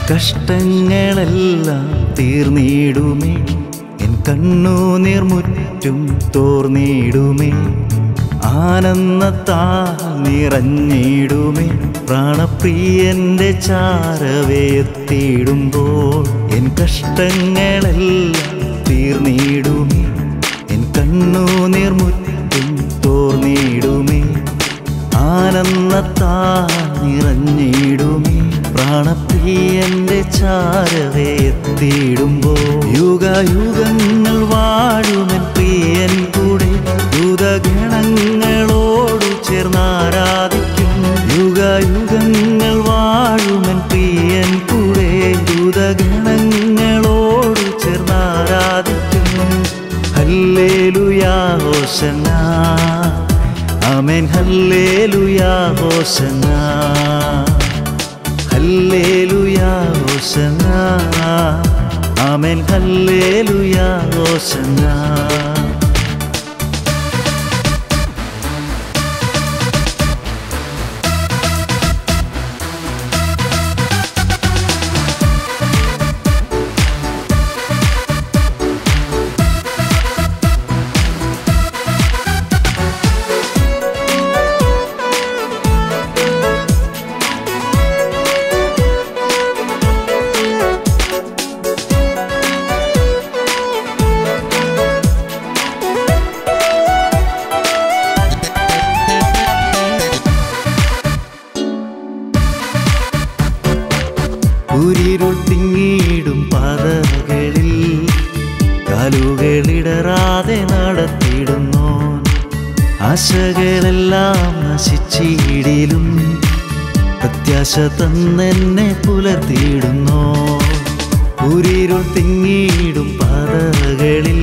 കഷ്ടങ്ങളെല്ലാം തീർന്നിടുമേ N കണ്ണുനീർ മുറ്റും തോർന്നിടുമേ ആനന്ദത്താ നിറഞ്ഞിടുമേ പ്രാണപ്രിയന്റെ ചാരവേ എത്തിയിടുമ്പോൾ N കഷ്ടങ്ങളെല്ലാം തീർന്നിടുമേ N കണ്ണുനീർ മുറ്റും തോർന്നിടുമേ ആനന്ദത്താ നിറഞ്ഞിടുമേ പ്രാണപ്രിയന്റെ ചാരവേ എത്തിയിടുമ്പോൾ യുഗയുഗങ്ങൾ വാഴുമെൻ പ്രിയൻ കൂടെ ദൂതഗണങ്ങളോടു ചേർന്നാരാധിക്കും യുഗയുഗങ്ങൾ വാഴുമെൻ പ്രിയൻ കൂടെ ദൂതഗണങ്ങളോടു ചേർന്നാരാധിക്കും ഹല്ലേലുയാ ഹോസന ആമേൻ ഹല്ലേലുയാ ഹോസന ഹല്ലേലുയാ ഹോസന ആമേൻ ഹല്ലേലുയാ ഹോസന ഉരിരുൾ തിങ്ങിയിടും പാതകളിൽ കാലുകളിടറാതെ നടത്തിയിടുന്നു ആശകളെല്ലാം നശിച്ചിടിലും പ്രത്യാശ തന്നെന്നെ പുലർത്തിയിടുന്നു ഉരിരുൾ തിങ്ങിയിടും പാതകളിൽ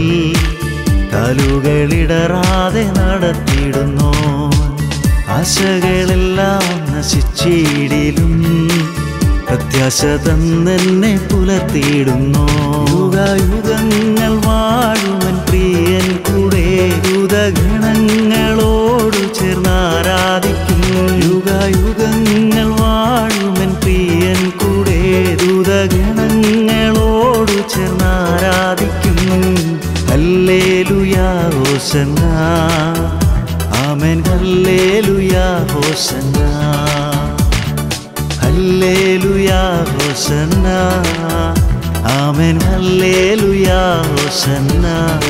കാലുകളിടറാതെ നടത്തിയിടുന്നു ആശകളെല്ലാം നശിച്ചിടിലും പ്രത്യാശ തന്നെന്നെ പുലർത്തിയിടുന്നു യുഗയുഗങ്ങൾ വാഴുവൻ പ്രിയൻ കൂടെ യുഗഗണങ്ങളോടു ചേർന്നാരാധിക്കും യുഗയുഗങ്ങൾ വാഴുവൻ പ്രിയൻ കൂടെ ദൂതഗണങ്ങളോടു ചേർന്നാരാധിക്കും ഹല്ലേലുയാ ഹോസന ആമേൻ ഹല്ലേലുയാ ഹോസന ഹല്ലേലുയാ ഹോസന്ന ആമേൻ ഹല്ലേലുയാ ഹോസന്ന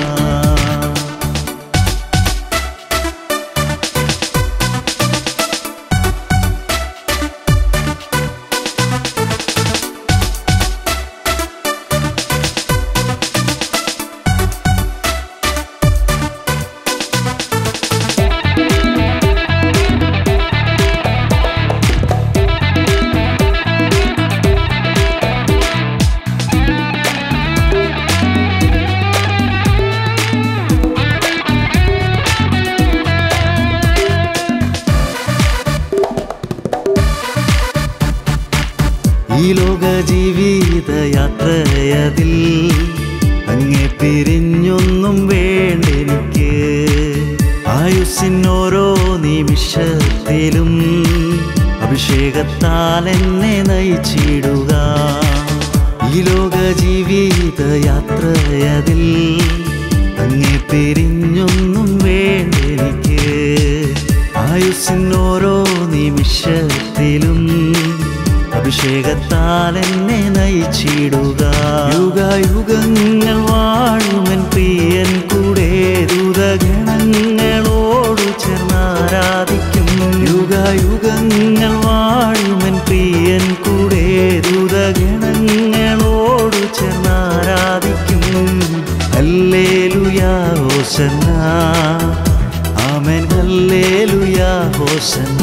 ഈ ലോക ജീവിത യാത്രയതിൽ അങ്ങെ പിരിഞ്ഞൊന്നും വേണ്ടെനിക്ക് ആയുസ്സിനോരോ നിമിഷത്തിലും അഭിഷേകത്താൽ എന്നെ നയിച്ചിടുക ഈ ലോക ജീവിത യാത്രയതിൽ അങ്ങെ പിരിഞ്ഞൊന്നും വേണ്ടെനിക്ക് ആയുസ്സിനോരോ നിമിഷത്തിലും അഭിഷേകത്താൽ എന്നെ നയിച്ചിടുക യുഗയുഗങ്ങൾ വാഴുമെൻ പ്രിയൻ കൂടെ ദൂതഗണങ്ങളോടു ചേർന്നാരാധിക്കും യുഗയുഗങ്ങൾ വാഴുമെൻ പ്രിയൻ കൂടെ ദൂതഗണങ്ങളോടു ചേർന്നാരാധിക്കും ഹല്ലേലുയാ ഹോസന്ന ആമേൻ ഹല്ലേലുയാ ഹോസന്ന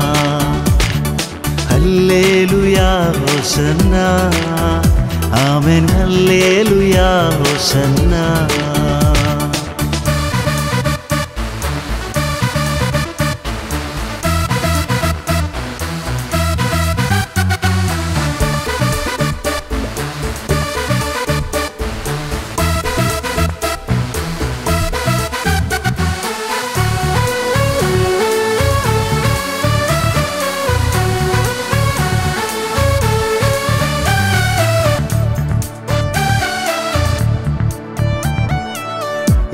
ഹല്ലേലുയാ ഹോസന്ന ആമേൻ ഹല്ലേലുയാ ഹോസന്ന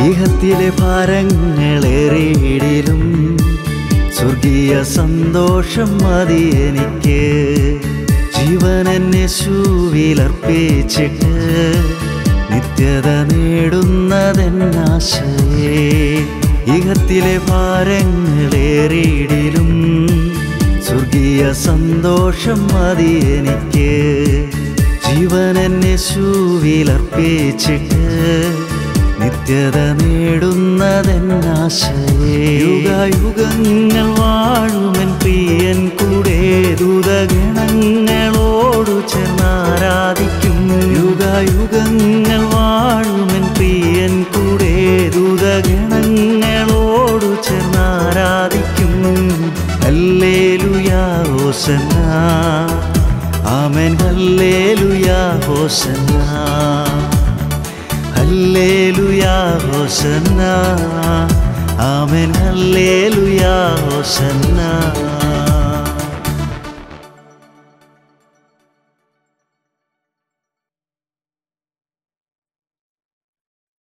ഇഹത്തിലെ ഭാരങ്ങളേറിയിടിലും സ്വർഗീയ സന്തോഷം മതി എനിക്ക് ജീവൻ എന്നെ ശൂവിലർപ്പിച്ചിട്ട് നിത്യത നേടുന്നതെന്നാശയേ ഇഹത്തിലെ ഭാരങ്ങളേറിയിടിലും സ്വർഗീയ സന്തോഷം മതി എനിക്ക് ജീവൻ എന്നെ ശൂവിലർപ്പിച്ചിട്ട് നിത്യത നേടുന്നതെന്നാശയേ യുഗയുഗങ്ങൾ വാഴുമെൻ പ്രിയൻ കൂടെ ദൂതഗണങ്ങളോടു ചേർന്നാരാധിക്കും യുഗയുഗങ്ങൾ വാഴുമെൻ പ്രിയൻ കൂടെ ദൂതഗണങ്ങളോടു ചേർന്നാരാധിക്കും ഹല്ലേലൂയാ ഹോസന്ന ആമേൻ ഹല്ലേലൂയാ ഹോസന്ന ഹല്ലേലൂയാ ഹോസന്ന ആമേൻ ഹല്ലേലൂയാ ഹോസന്ന